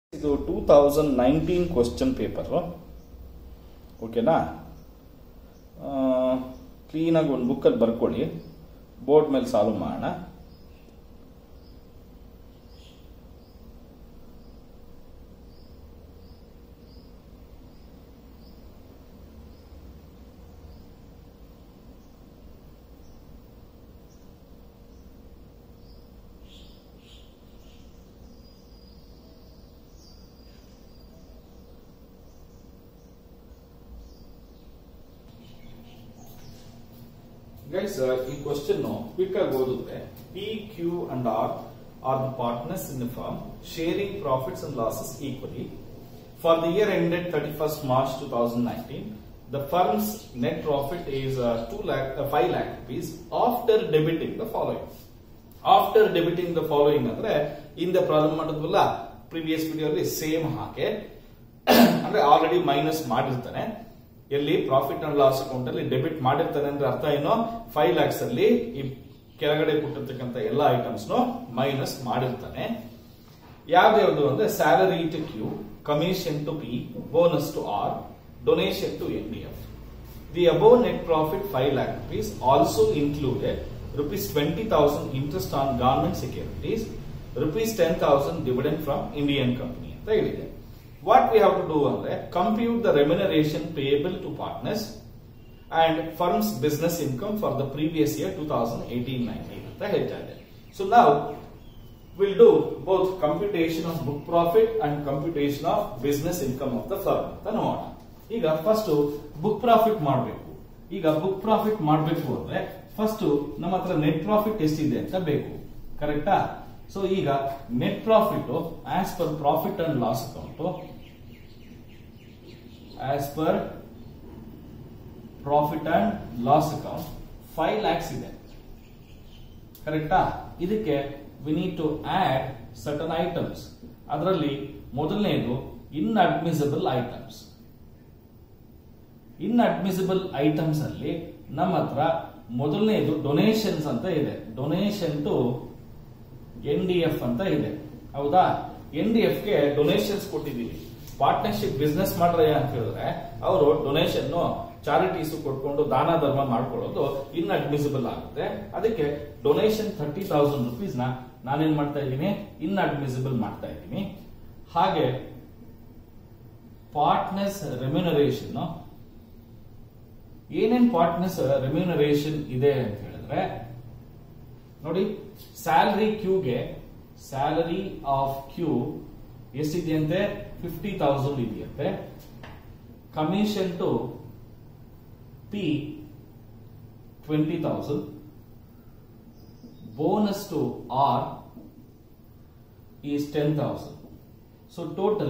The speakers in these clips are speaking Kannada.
ಇದು two thousand nineteen question paper ಓಕೆನಾ ಕ್ಲೀನಾಗಿ ಒಂದು ಬುಕ್ಕಲ್ಲಿ ಬರ್ಕೊಳ್ಳಿ ಬೋರ್ಡ್ ಮೇಲೆ ಸಾಲ್ವ್ ಮಾಡೋಣ ಗೈಸ್ ಈ ಕ್ವಶನ್ ಕ್ವಿಕ್ ಆಗಿ ಓದಿದ್ರೆ P Q and R R the partners in the firm sharing profits and losses equally for the year ended thirty first March two thousand nineteen the firm's net profit is two lakh five lakh rupees after debiting the following after debiting the following ಅಂದ್ರೆ ಹಿಂದೆ ಪ್ರಾಬ್ಲಮ್ ಮಾಡಿದ್ವಲ್ಲ ಪ್ರಿವಿಯಸ್ ವಿಡಿಯೋಲಿ ಸೇಮ್ ಹಾಗೆ ಅಂದ್ರೆ ಆಲ್ರೆಡಿ ಮೈನಸ್ ಮಾಡಿರ್ತಾನೆ ಎಲ್ಲಿ ಪ್ರಾಫಿಟ್ ಅಂಡ್ ಲಾಸ್ ಅಕೌಂಟ್ ಅಲ್ಲಿ ಡೆಬಿಟ್ ಮಾಡಿರ್ತಾನೆ ಅಂದ್ರೆ ಅರ್ಥ ಏನು ಫೈವ್ ಲ್ಯಾಕ್ಸ್ ಅಲ್ಲಿ ಈ ಕೆಳಗಡೆ ಕೊಟ್ಟಿರ್ತಕ್ಕಂಥ ಎಲ್ಲ ಐಟಮ್ಸ್ ಮೈನಸ್ ಮಾಡಿರ್ತಾನೆ ಯಾವ್ದ್ಯಾವ್ದು ಅಂದ್ರೆ salary to Q commission to P bonus to R donation to N D F the above net profit five lakh rupees also included rupees 20,000 interest on government securities, rupees 10,000 dividend from Indian company ಅಂತ ಹೇಳಿದೆ what we have to do ಅಂದ್ರೆ compute the remuneration payable to partners and firm's business income for the previous year two thousand eighteen nineteen ಅಂತ ಹೇಳ್ತಾ ಇದೆ ಸೊ ನಾವು will do both computation of book profit and computation of business income of the firm ಅಂತ ನೋಡೋಣ ಈಗ ಫಸ್ಟ್ ಬುಕ್ ಪ್ರಾಫಿಟ್ ಮಾಡಬೇಕು ಈಗ ಬುಕ್ ಪ್ರಾಫಿಟ್ ಮಾಡಬೇಕು ಅಂದ್ರೆ ಫಸ್ಟ್ ನಮ್ಮ ಹತ್ರ ನೆಟ್ ಪ್ರಾಫಿಟ್ ಎಷ್ಟಿದೆ ಅಂತ ಬೇಕು ಕರೆಕ್ಟಾ ಸೊ ಈಗ net profit as per profit and loss account as per profit and loss account five lakhs ಇದೆ ಕರೆಕ್ಟಾ ಇದಕ್ಕೆ we need to add certain items ಅದರಲ್ಲಿ ಮೊದಲನೇದು inadmissible items inadmissible items ಅಲ್ಲಿ ನಮ್ಮ ಹತ್ರ ಮೊದಲನೇದು ಡೊನೇಷನ್ಸ್ ಅಂತ ಇದೆ donation to N D F ಅಂತ ಇದೆ ಹೌದಾ ಎನ್ ಡಿ ಎಫ್ ಗೆ ಡೊನೇಷನ್ಸ್ ಕೊಟ್ಟಿದ್ದೀವಿ ಪಾರ್ಟ್ನರ್ಶಿಪ್ ಬಿಸ್ನೆಸ್ ಮಾಡ್ರಯ್ಯ ಅಂತ ಹೇಳಿದ್ರೆ ಅವರು ಡೊನೇಷನ್ ಚಾರಿಟೀಸ್ ಕೊಟ್ಕೊಂಡು ದಾನ ಧರ್ಮ ಮಾಡ್ಕೊಳ್ಳೋದು ಇನ್ ಅಡ್ಮಿಸಿಬಲ್ ಆಗುತ್ತೆ ಅದಕ್ಕೆ ಡೊನೇಷನ್ ಥರ್ಟಿ ತೌಸಂಡ್ ರುಪೀಸ್ ನ ನಾನೇನ್ ಮಾಡ್ತಾ ಇದ್ದೀನಿ ಇನ್ ಅಡ್ಮಿಸಿಬಲ್ ಮಾಡ್ತಾ ಇದ್ದೀನಿ ಹಾಗೆ ಪಾರ್ಟ್ನರ್ಸ್ ರೆಮ್ಯುನರೇಷನ್ ಏನೇನ್ ಪಾರ್ಟ್ನರ್ಸ್ ರೆಮ್ಯುನರೇಷನ್ ಇದೆ ಅಂತ ಹೇಳಿದ್ರೆ ನೋಡಿ ಸ್ಯಾಲರಿ ಕ್ಯೂಗೆ ಸ್ಯಾಲರಿ ಆಫ್ ಕ್ಯೂ ಎಷ್ಟಿದೆಯಂತೆ ಫಿಫ್ಟಿ ತೌಸಂಡ್ ಇದೆಯಂತೆ commission to P twenty thousand bonus to R is ten thousand so total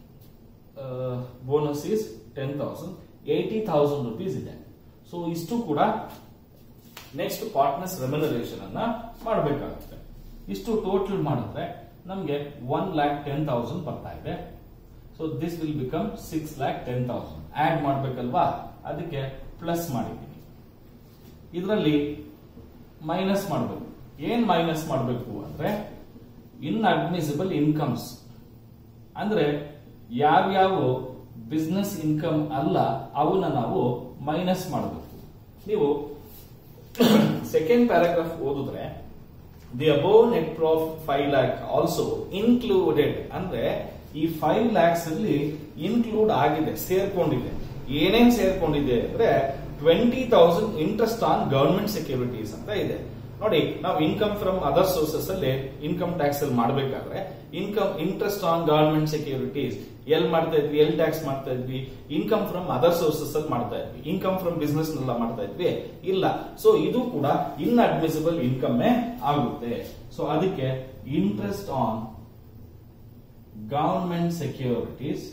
bonus is ten thousand eighty thousand rupees ಇದೆ ಸೊ ಇಷ್ಟು ಕೂಡ ನೆಕ್ಸ್ಟ್ ಪಾರ್ಟ್ನರ್ಸ್ ರೆಮ್ಯುನರೇಷನ್ ಅನ್ನ ಮಾಡಬೇಕಾಗುತ್ತೆ ಇಷ್ಟು ಟೋಟಲ್ ಮಾಡಿದ್ರೆ ನಮಗೆ ಒನ್ ಲ್ಯಾಕ್ ಟೆನ್ ತೌಸಂಡ್ ಬರ್ತಾ ಇದೆ so this will become six lakh ten thousand add ಮಾಡ್ಬೇಕಲ್ವಾ ಅದಕ್ಕೆ ಪ್ಲಸ್ ಮಾಡಿದ್ದೀನಿ ಇದರಲ್ಲಿ ಮೈನಸ್ ಮಾಡಬೇಕು ಏನ್ ಮೈನಸ್ ಮಾಡಬೇಕು ಅಂದ್ರೆ ಇನ್ ಅಡ್ಮಿಸಿಬಲ್ ಇನ್ಕಮ್ಸ್ ಅಂದ್ರೆ ಯಾವ್ಯಾವ ಬಿಸ್ನೆಸ್ ಇನ್ಕಮ್ ಅಲ್ಲ ಅವನ್ನ ನಾವು ಮೈನಸ್ ಮಾಡಬೇಕು ನೀವು ಸೆಕೆಂಡ್ ಪ್ಯಾರಾಗ್ರಾಫ್ ಓದಿದ್ರೆ the above net profit five lakh also included ಅಂದ್ರೆ ಈ ಫೈವ್ ಲ್ಯಾಕ್ಸ್ ಅಲ್ಲಿ ಇನ್ಕ್ಲೂಡ್ ಆಗಿದೆ ಸೇರ್ಕೊಂಡಿದೆ ಏನೇನ್ ಸೇರ್ಕೊಂಡಿದೆ ಅಂದ್ರೆ twenty thousand interest on government securities ಅಂತ ಇದೆ ನೋಡಿ ನಾವು ಇನ್ಕಮ್ ಫ್ರಮ್ ಅದರ್ ಸೋರ್ಸಸ್ ಅಲ್ಲಿ ಇನ್ಕಮ್ ಟ್ಯಾಕ್ಸ್ ಅಲ್ಲಿ ಮಾಡಬೇಕಾದ್ರೆ income interest on government securities L ಮಾಡ್ತಾ ಇದ್ವಿ ಎಲ್ ಟ್ಯಾಕ್ಸ್ ಮಾಡ್ತಾ ಇದ್ವಿ ಇನ್ಕಮ್ ಫ್ರಮ್ ಅದರ್ ಸೋರ್ಸಸ್ ಅಲ್ಲಿ ಮಾಡ್ತಾ ಇದ್ವಿ ಇನ್ಕಮ್ ಫ್ರಮ್ ಬಿಸ್ನೆಸ್ ನೆಲ್ಲ ಮಾಡ್ತಾ ಇದ್ವಿ ಇಲ್ಲ ಸೊ ಇದು ಕೂಡ ಇನ್ ಅಡ್ಮಿಸಿಬಲ್ ಇನ್ಕಮ್ ಆಗುತ್ತೆ ಸೊ ಅದಕ್ಕೆ interest on government securities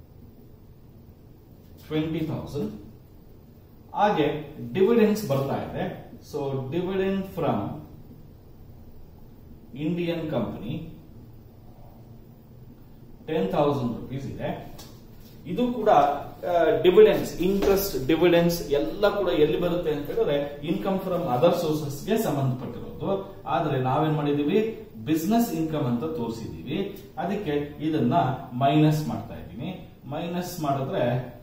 twenty thousand ಹಾಗೆ ಡಿವಿಡೆನ್ಸ್ ಬರ್ತಾ ಇದೆ so dividend from Indian company ten thousand rupees ಇದೆ ಇದು ಕೂಡ ಡಿವಿಡೆನ್ಸ್ ಇಂಟ್ರೆಸ್ಟ್ ಡಿವಿಡೆನ್ಸ್ ಎಲ್ಲ ಕೂಡ ಎಲ್ಲಿ ಬರುತ್ತೆ ಅಂತ ಹೇಳಿದ್ರೆ ಇನ್ಕಮ್ ಫ್ರಮ್ ಅದರ್ ಸೋರ್ಸಸ್ ಗೆ ಸಂಬಂಧಪಟ್ಟಿರೋದು ಆದ್ರೆ ನಾವೇನ್ ಮಾಡಿದೀವಿ ಬಿಸ್ನೆಸ್ ಇನ್ಕಮ್ ಅಂತ ತೋರಿಸಿದೀವಿ ಅದಕ್ಕೆ ಇದನ್ನ ಮೈನಸ್ ಮಾಡ್ತಾ ಇದ್ದೀನಿ ಮೈನಸ್ ಮಾಡಿದ್ರೆ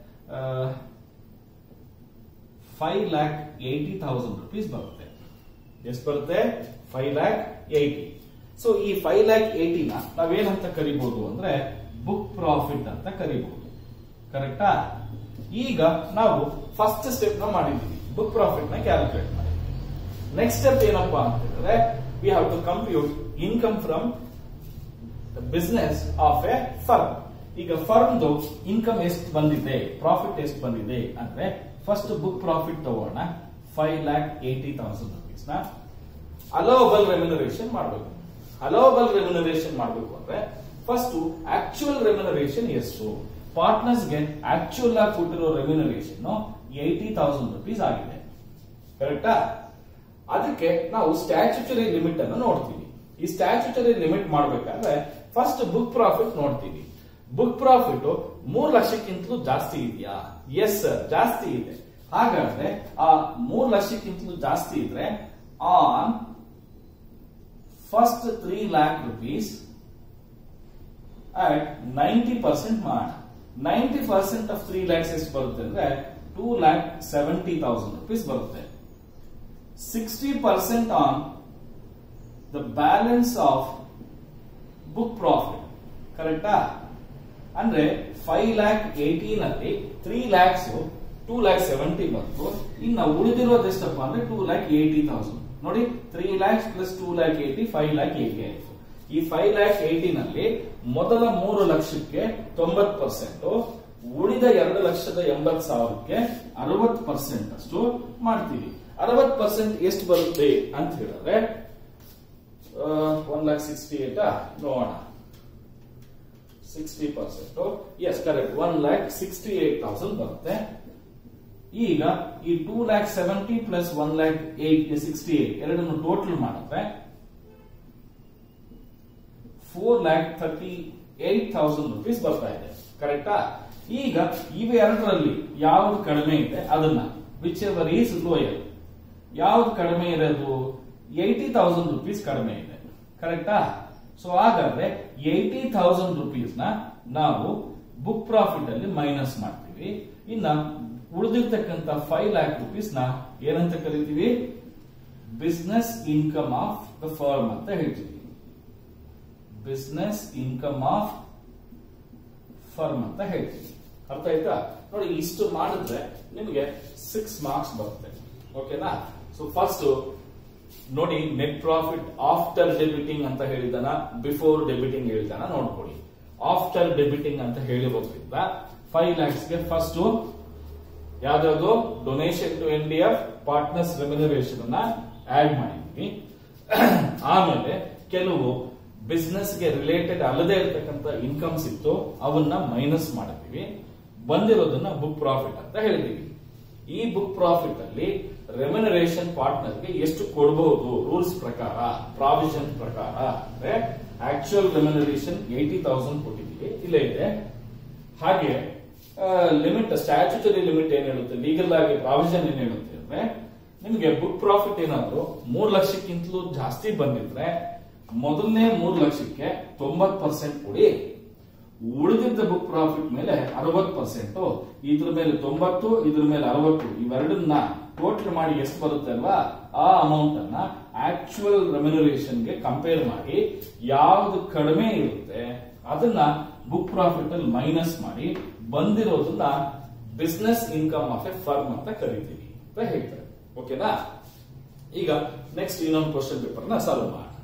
five lakh eighty thousand rupees ಬರುತ್ತೆ ಎಷ್ಟು ಬರುತ್ತೆ ಫೈವ್ ಲ್ಯಾಕ್ ಏಯ್ಟಿ ಸೊ ಈ ಫೈವ್ ಲ್ಯಾಕ್ ಏಯ್ಟಿನ ನಾವೇನಂತ ಕರಿಬಹುದು ಅಂದ್ರೆ ಬುಕ್ ಪ್ರಾಫಿಟ್ ಅಂತ ಕರಿಬಹುದು ಕರೆಕ್ಟಾ ಈಗ ನಾವು ಫಸ್ಟ್ ಸ್ಟೆಪ್ ನ ಮಾಡಿದ್ದೀವಿ ಬುಕ್ ಪ್ರಾಫಿಟ್ ನ ಕ್ಯಾಲ್ಕುಲೇಟ್ ಮಾಡಿದ್ವಿ ನೆಕ್ಸ್ಟ್ ಸ್ಟೆಪ್ ಏನಪ್ಪಾ ಅಂತ ಹೇಳಿದ್ರೆ we have to compute income from business of a firm ಈಗ ಫರ್ಮ್ದು ಇನ್ಕಮ್ ಎಷ್ಟು ಬಂದಿದೆ ಪ್ರಾಫಿಟ್ ಎಷ್ಟು ಬಂದಿದೆ ಅಂದ್ರೆ ಫಸ್ಟ್ ಬುಕ್ ಪ್ರಾಫಿಟ್ ತಗೋಣ five lakh eighty thousand rupees ನ ಅಲೋಬಲ್ ರೆಮ್ಯುನರೇಷನ್ ಮಾಡಬೇಕು ಅಲೋಬಲ್ ರೆಮ್ಯುನರೇಷನ್ ಮಾಡಬೇಕು ಅಂದ್ರೆ ಫಸ್ಟ್ ಆಕ್ಚುಯಲ್ ರೆಮ್ಯುನರೇಷನ್ ಎಷ್ಟು ಪಾರ್ಟ್ನರ್ಸ್ ಗೆ ಆಕ್ಚುಯಲ್ ಆಗಿ ಕೊಟ್ಟಿರೋ ರೆಮ್ಯುನರೇಷನ್ ಏಯ್ಟಿ ತೌಸಂಡ್ ರುಪೀಸ್ ಆಗಿದೆ ಕರೆಕ್ಟಾ ಅದಕ್ಕೆ ನಾವು ಸ್ಟ್ಯಾಚ್ಯುಟರಿ ಲಿಮಿಟ್ ಅನ್ನು ನೋಡ್ತೀವಿ ಈ ಸ್ಟ್ಯಾಚ್ಯುಟರಿ ಲಿಮಿಟ್ ಮಾಡಬೇಕಾದ್ರೆ ಫಸ್ಟ್ ಬುಕ್ ಪ್ರಾಫಿಟ್ ನೋಡ್ತೀವಿ ಬುಕ್ ಪ್ರಾಫಿಟ್ ಮೂರ್ ಲಕ್ಷಕ್ಕಿಂತಲೂ ಜಾಸ್ತಿ ಇದೆಯಾ ಎಸ್ ಸರ್ ಜಾಸ್ತಿ ಇದೆ ಹಾಗಾದ್ರೆ ಆ ಮೂರ್ ಲಕ್ಷಕ್ಕಿಂತಲೂ ಜಾಸ್ತಿ ಇದ್ರೆ on first three lakh rupees at ninety percent ಮಾಡೋಣ ninety percent of three lakhs ಎಷ್ಟು ಬರುತ್ತೆ ಅಂದ್ರೆ two lakh seventy thousand rupees ಬರುತ್ತೆ sixty percent on the balance of book profit ಕರೆಕ್ಟಾ ಅಂದ್ರೆ ಫೈವ್ ಲ್ಯಾಕ್ ಏಟೀನ್ ಅಲ್ಲಿ three lakhs two lakh seventy ಬಂತು ಇನ್ನು ಉಳಿದಿರೋದು ಎಷ್ಟಪ್ಪ ಅಂದ್ರೆ ಟೂ ಲ್ಯಾಕ್ ಏಟಿ ತೌಸಂಡ್ ನೋಡಿ three lakhs plus two lakh eighty five lakh eighty ಆಯ್ತು ಈ ಫೈವ್ ಲ್ಯಾಕ್ ಏಟೀನ್ ಅಲ್ಲಿ ಮೊದಲ ಮೂರು ಲಕ್ಷಕ್ಕೆ ತೊಂಬತ್ ಪರ್ಸೆಂಟ್ ಉಳಿದ ಎರಡು ಲಕ್ಷದ ಎಂಬತ್ ಸಾವಿರಕ್ಕೆ ಅರವತ್ ಪರ್ಸೆಂಟ್ ಅಷ್ಟು ಮಾಡ್ತೀವಿ ಅರವತ್ ಪರ್ಸೆಂಟ್ ಎಷ್ಟು ಬರುತ್ತೆ ಅಂತ ಹೇಳಿದ್ರೆ ಒನ್ ಲ್ಯಾಕ್ ಸಿಕ್ಸ್ಟಿ ಏಟ್ ನೋಡೋಣ sixty percent yes correct one lakh sixty eight thousand ಬರುತ್ತೆ ಈಗ ಈ two lakh seventy plus one lakh eight sixty eight ಎರಡನ್ನು ಟೋಟಲ್ ಮಾಡಿದ್ರೆ four lakh thirty eight thousand rupees ಬರ್ತಾ ಇದೆ ಕರೆಕ್ಟಾ ಈಗ ಇವೆರಡರಲ್ಲಿ ಯಾವ್ದು ಕಡಿಮೆ ಇದೆ ಅದನ್ನ ವಿಚ್ ಎವರ್ ಈಸ್ ಲೋಯರ್ ಯಾವ್ದು ಕಡಿಮೆ ಇರೋದು ಏಯ್ಟಿ ತೌಸಂಡ್ ರುಪೀಸ್ ಕಡಿಮೆ ಇದೆ ಕರೆಕ್ಟಾ ಸೊ ಹಾಗಾದ್ರೆ ಏಯ್ಟಿ ಥೌಸಂಡ್ ರುಪೀಸ್ ನ ನಾವು ಬುಕ್ ಪ್ರಾಫಿಟ್ ಅಲ್ಲಿ ಮೈನಸ್ ಮಾಡ್ತೀವಿ ಇನ್ನ ಉಳಿದಿರ್ತಕ್ಕಂಥ ಫೈವ್ ಲ್ಯಾಕ್ ರುಪೀಸ್ ನ ಏನಂತ ಕರಿತೀವಿ business income of the firm ಅಂತ ಹೇಳ್ತೀವಿ ಬಿಸ್ನೆಸ್ ಇನ್ಕಮ್ ಆಫ್ ಫರ್ಮ್ ಅಂತ ಹೇಳ್ತೀವಿ ಅರ್ಥ ಆಯ್ತಾ ನೋಡಿ ಇಷ್ಟು ಮಾಡಿದ್ರೆ ನಿಮಗೆ ಸಿಕ್ಸ್ ಮಾರ್ಕ್ಸ್ ಬರುತ್ತೆ ಓಕೆನಾ ಸೊ ಫಸ್ಟ್ ನೋಡಿ ನೆಟ್ ಪ್ರಾಫಿಟ್ ಆಫ್ಟರ್ ಡೆಬಿಟಿಂಗ್ ಅಂತ ಹೇಳಿದಾನ ಬಿಫೋರ್ ಡೆಬಿಟಿಂಗ್ ಹೇಳಿದಾನ ನೋಡ್ಕೊಳ್ಳಿ ಆಫ್ಟರ್ ಡೆಬಿಟಿಂಗ್ ಅಂತ ಹೇಳಿರೋದ್ರಿಂದ ಫೈವ್ ಲ್ಯಾಕ್ಸ್ ಗೆ ಫಸ್ಟ್ ಯಾವ್ದಾದ್ರು donation to N D F partners remuneration ಅನ್ನ ಆಡ್ ಮಾಡಿದ್ವಿ ಆಮೇಲೆ ಕೆಲವು ಬಿಸ್ನೆಸ್ ಗೆ ರಿಲೇಟೆಡ್ ಅಲ್ಲದೆ ಇರತಕ್ಕಂತ ಇನ್ಕಮ್ಸ್ ಇತ್ತು ಅವನ್ನ ಮೈನಸ್ ಮಾಡಿದ್ವಿ ಬಂದಿರೋದನ್ನ ಬುಕ್ ಪ್ರಾಫಿಟ್ ಅಂತ ಹೇಳಿದೀವಿ ಈ ಬುಕ್ ಪ್ರಾಫಿಟ್ ಅಲ್ಲಿ ರೆಮ್ಯುನರೇಷನ್ ಪಾರ್ಟ್ನರ್ ಗೆ ಎಷ್ಟು ಕೊಡಬಹುದು ರೂಲ್ಸ್ ಪ್ರಕಾರ ಪ್ರಾವಿಷನ್ ಪ್ರಕಾರ ಅಂದ್ರೆ ಆಕ್ಚುಯಲ್ ರೆಮ್ಯುನರೇಷನ್ ಏಯ್ಟಿ ತೌಸಂಡ್ ಕೊಟ್ಟಿದ್ದೀವಿ ಇಲ್ಲೇ ಇದೆ ಹಾಗೆ ಲಿಮಿಟ್ ಸ್ಟ್ಯಾಚ್ಯುಟರಿ ಲಿಮಿಟ್ ಏನ್ ಹೇಳುತ್ತೆ ಲೀಗಲ್ ಆಗಿ ಪ್ರಾವಿಷನ್ ಏನ್ ಹೇಳುತ್ತೆ ಅಂದ್ರೆ ನಿಮಗೆ ಬುಕ್ ಪ್ರಾಫಿಟ್ ಏನಾದ್ರು ಮೂರ್ ಲಕ್ಷಕ್ಕಿಂತಲೂ ಜಾಸ್ತಿ ಬಂದಿದ್ರೆ ಮೊದಲನೇ ಮೂರು ಲಕ್ಷಕ್ಕೆ ತೊಂಬತ್ ಪರ್ಸೆಂಟ್ ಕೊಡಿ ಉಳಿದಿದ್ದ ಬುಕ್ ಪ್ರಾಫಿಟ್ ಮೇಲೆ ಅರವತ್ ಪರ್ಸೆಂಟ್ ಇದ್ರ ಮೇಲೆ ತೊಂಬತ್ತು ಇದ್ರ ಮೇಲೆ ಅರವತ್ತು ಇವೆರಡನ್ನ ಟೋಟಲ್ ಮಾಡಿ ಎಷ್ಟು ಬರುತ್ತೆ ಅಲ್ವಾ ಆ ಅಮೌಂಟ್ ಅನ್ನ ಆಕ್ಚುಯಲ್ ರೆಮ್ಯುನರೇಷನ್ ಗೆ ಕಂಪೇರ್ ಮಾಡಿ ಯಾವ್ದು ಕಡಿಮೆ ಇರುತ್ತೆ ಅದನ್ನ ಬುಕ್ ಪ್ರಾಫಿಟ್ ಅಲ್ಲಿ ಮೈನಸ್ ಮಾಡಿ ಬಂದಿರೋದನ್ನ business income of a firm ಅಂತ ಕರಿತೀವಿ ಅಂತ ಹೇಳ್ತಾರೆ ಓಕೆನಾ ಈಗ ನೆಕ್ಸ್ಟ್ ಇನ್ನೊಂದು ಕ್ವಶನ್ ಪೇಪರ್ ನ ಸಾಲ್ವ್ ಮಾಡಿ